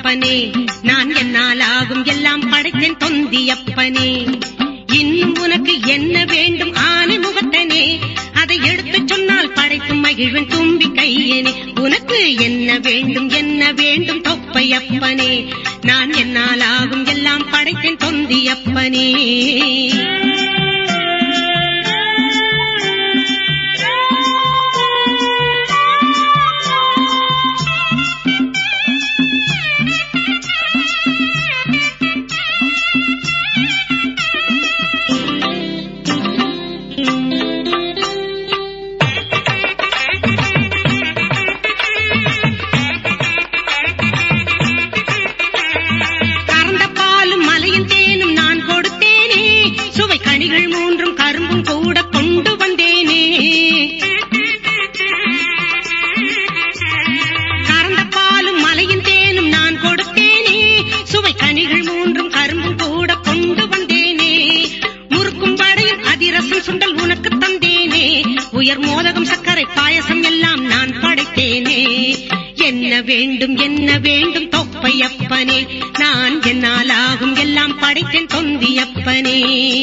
தொந்தியப்பனே நான் என்னால் ஆகும் எல்லாம் படைத்தேன் தொந்தியப்பனே இன்னும் உனக்கு என்ன வேண்டும் ஆனை முகத்தனே அதை எடுத்துச் சொன்னால் படைக்கும் மகிழ்வன் தும்பி கையனே உனக்கு என்ன வேண்டும் என்ன வேண்டும் தொப்பையப்பனே நான் என்னால் ஆகும் எல்லாம் படைத்தேன் தொந்தியப்பனே கறந்த பாலும் மலையின் தேனும் நான் கொடுத்தேனே சுவை கனிகள் மூன்றும் கரும்பும் கூட கொண்டு வந்தேனே கறந்த பாலும் மலையின் தேனும் நான் கொடுத்தேனே சுவை கனிகள் மூன்றும் கரும்பும் கூட கொண்டு வந்தேனே முறுக்கும் வடையும் அதிரசம் சுண்டல் உனக்கு தந்தேனே உயர் மோதகம் சர்க்கரை பாயசம் எல்லாம் நான் படைத்தேனே என்ன வேண்டும் என்ன வேண்டும் தொப்பையப்பனே நான் என்னால் ஆகும் எல்லாம் படைத்தேன் தொந்தியப்பனே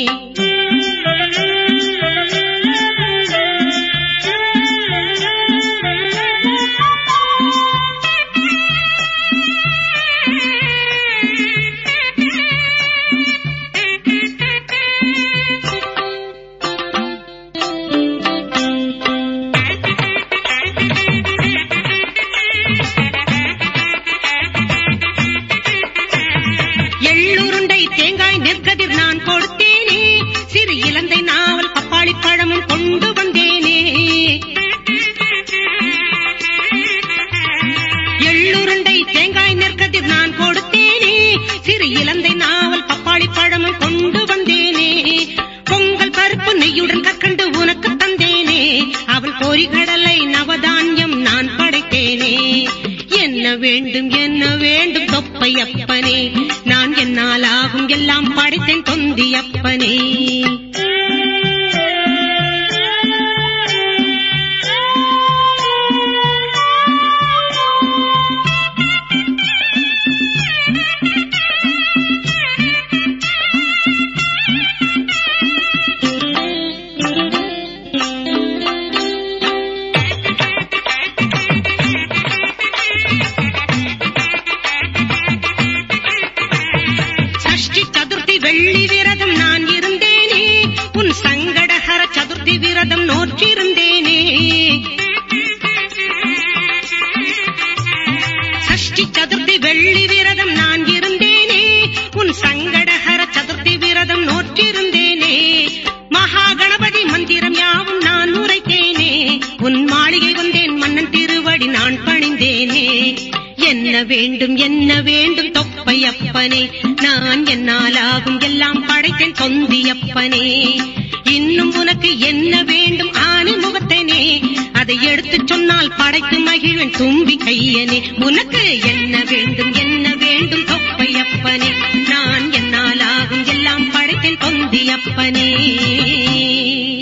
எள்ளுருண்டை தேங்காய் நெற்கதிர் நான் கொடுத்தேனே சிறு இலந்தை நாவல் பப்பாளி பழமும் கொண்டு வந்தேனே எள்ளுருண்டை தேங்காய் நெற்கதிர் நான் கொடுத்தேனே சிறு இலந்தை நாவல் பப்பாளி பழமும் கொண்டு வந்தேனே பொங்கல் பருப்பு நெய்யுடன் கற்கண்டு உனக்கு தந்தேனே அவள் பொறிகடலை நவதானியம் நான் படைத்தேனே என்ன வேண்டும் என்ன வேண்டும் தொப்பையப்பனே நான் என்னால் ஆகும் எல்லாம் படைத்தேன் தொந்தியப்பனே சஷ்டி சதுர்த்தி வெள்ளி விரதம் நான் இருந்தேனே உன் சங்கடஹர சதுர்த்தி விரதம் நோற்றிருந்தேனே சஷ்டி சதுர்த்தி வெள்ளி விரதம் நான் இருந்தேனே உன் சங்கடஹர சதுர்த்தி விரதம் நோற்றிருந்தேனே மகா கணபதி மந்திரம் யாவும் நான் உரைத்தேனே உன் மாளிகை வந்தேன் மன்னன் திருவடி நான் பணிந்தேனே என்ன வேண்டும் என்ன வேண்டும் தொப்பையப்பனே நான் என்னால் ஆகும் எல்லாம் படைத்தேன் தொந்தியப்பனே இன்னும் உனக்கு என்ன வேண்டும் ஆனை முகத்தனே அதை எடுத்துச் சொன்னால் படைத்து மகிழ்வன் தும்பி கையனே உனக்கு என்ன வேண்டும் என்ன வேண்டும் தொப்பையப்பனே நான் என்னால் ஆகும் எல்லாம் படைத்தேன் தொந்தியப்பனே